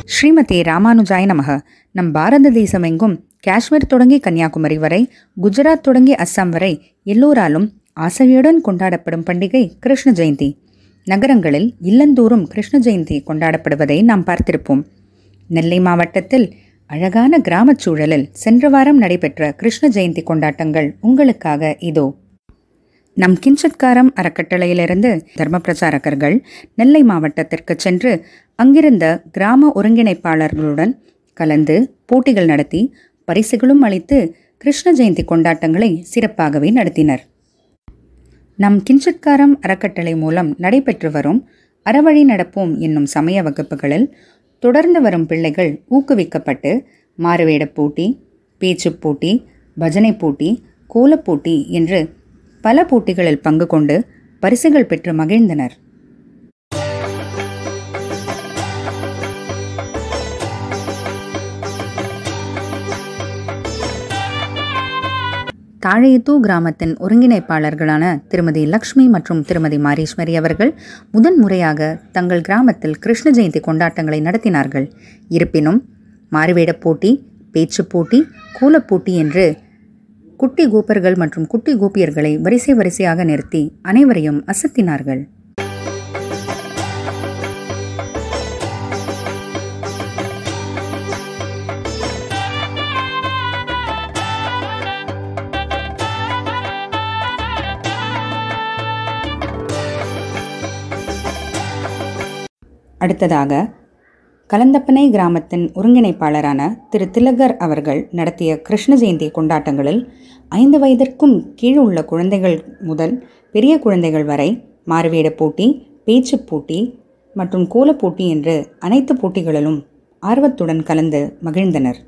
ஸ்ரீமதி ராமானுஜாய நமக நம் பாரத தேசம் எங்கும் காஷ்மீர் தொடங்கி கன்னியாகுமரி வரை குஜராத் தொடங்கி அஸ்ஸாம் வரை எல்லோராலும் ஆசையுடன் கொண்டாடப்படும் பண்டிகை கிருஷ்ண ஜெயந்தி நகரங்களில் இல்லந்தோறும் கிருஷ்ண ஜெயந்தி கொண்டாடப்படுவதை நாம் பார்த்திருப்போம் நெல்லை மாவட்டத்தில் அழகான கிராமச் சூழலில் சென்ற வாரம் நடைபெற்ற கிருஷ்ண ஜெயந்தி கொண்டாட்டங்கள் உங்களுக்காக இதோ நம் கிஞ்சத்காரம் அறக்கட்டளையிலிருந்து தர்ம பிரச்சாரகர்கள் நெல்லை மாவட்டத்திற்கு சென்று அங்கிருந்த கிராம ஒருங்கிணைப்பாளர்களுடன் கலந்து போட்டிகள் நடத்தி பரிசுகளும் அளித்து கிருஷ்ண ஜெயந்தி கொண்டாட்டங்களை சிறப்பாகவே நடத்தினர் நம் கிஞ்சத்காரம் அறக்கட்டளை மூலம் நடைபெற்று வரும் அறவழி நடப்போம் என்னும் சமய வகுப்புகளில் தொடர்ந்து வரும் பிள்ளைகள் ஊக்குவிக்கப்பட்டு மாறுவேடப் போட்டி பேச்சுப் போட்டி பஜனை போட்டி கோலப்போட்டி என்று பல போட்டிகளில் பங்கு கொண்டு பரிசுகள் பெற்று மகிழ்ந்தனர் தாழையத்தூ கிராமத்தின் ஒருங்கிணைப்பாளர்களான திருமதி லக்ஷ்மி மற்றும் திருமதி மாரீஸ்வரி அவர்கள் முதன் முறையாக தங்கள் கிராமத்தில் கிருஷ்ண ஜெயந்தி கொண்டாட்டங்களை நடத்தினார்கள் இருப்பினும் மாறுவேடப் போட்டி பேச்சுப் போட்டி கோலப்போட்டி என்று குட்டி கோப்பர்கள் மற்றும் குட்டி கோபியர்களை வரிசை வரிசையாக நிறுத்தி அனைவரையும் அசத்தினார்கள் அடுத்ததாக கலந்தப்பனை கிராமத்தின் ஒருங்கிணைப்பாளரான திரு திலகர் அவர்கள் நடத்திய கிருஷ்ண ஜெயந்தி கொண்டாட்டங்களில் ஐந்து வயதிற்கும் கீழ் உள்ள குழந்தைகள் முதல் பெரிய குழந்தைகள் வரை மாறுவேடப் போட்டி பேச்சுப் போட்டி மற்றும் கோலப்போட்டி என்று அனைத்து போட்டிகளிலும் ஆர்வத்துடன் கலந்து மகிழ்ந்தனர்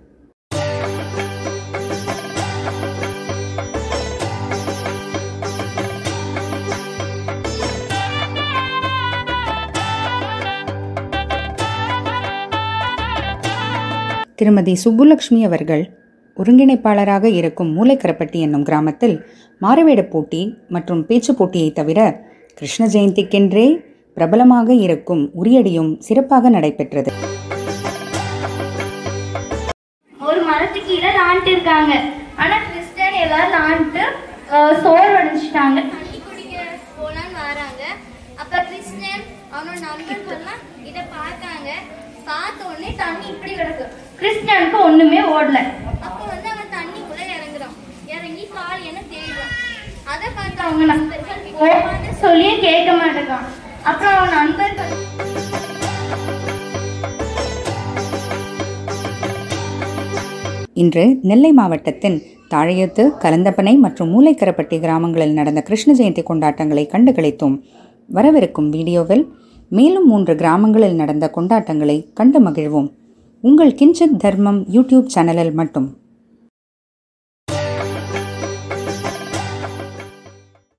திருமதி சுப்புலக்ஷ்மி அவர்கள் ஒருங்கிணைப்பாளராக இருக்கும் மூளைக்கரப்பட்டி என்னும் கிராமத்தில் மாறுவேடப் போட்டி மற்றும் பேச்சு போட்டியை தவிர கிருஷ்ண ஜெயந்திக்கென்றே பிரபலமாக இருக்கும் உரியடியும் சிறப்பாக நடைபெற்றது ஒரு மரத்துக்கு கீழே லான்ட்டு இருக்காங்க ஆனா கிறிஸ்டியன் எல்லாரும் லான்ட்டு சோறு அடிச்சிட்டாங்க தண்ணி குடிக்க போலான்னு வராங்க அப்ப கிறிஸ்டியன் அவனோட நண்பர்கள்லாம் இதை பார்த்தாங்க பார்த்த உடனே தண்ணி இப்படி கிடக்கு கிறிஸ்டியனுக்கு ஒண்ணுமே ஓடல அப்ப வந்து அவன் தண்ணிக்குள்ள இறங்குறான் இறங்கி கால் என்ன தேடுறான் அதை பார்த்து அவங்க நண்பர்கள் போகாத சொல்லியே கேட்க மாட்டேங்கான் அப்புறம் அவன் நண்பர்கள் இன்று நெல்லை மாவட்டத்தின் தாழையத்து கலந்தப்பனை மற்றும் மூளைக்கரப்பட்டி கிராமங்களில் நடந்த கிருஷ்ண ஜெயந்தி கொண்டாட்டங்களை கண்டு களித்தோம் வரவிருக்கும் வீடியோவில் மேலும் மூன்று கிராமங்களில் நடந்த கொண்டாட்டங்களை கண்டு மகிழ்வோம் உங்கள் கிஞ்சித் தர்மம் யூடியூப் சேனலில் மட்டும்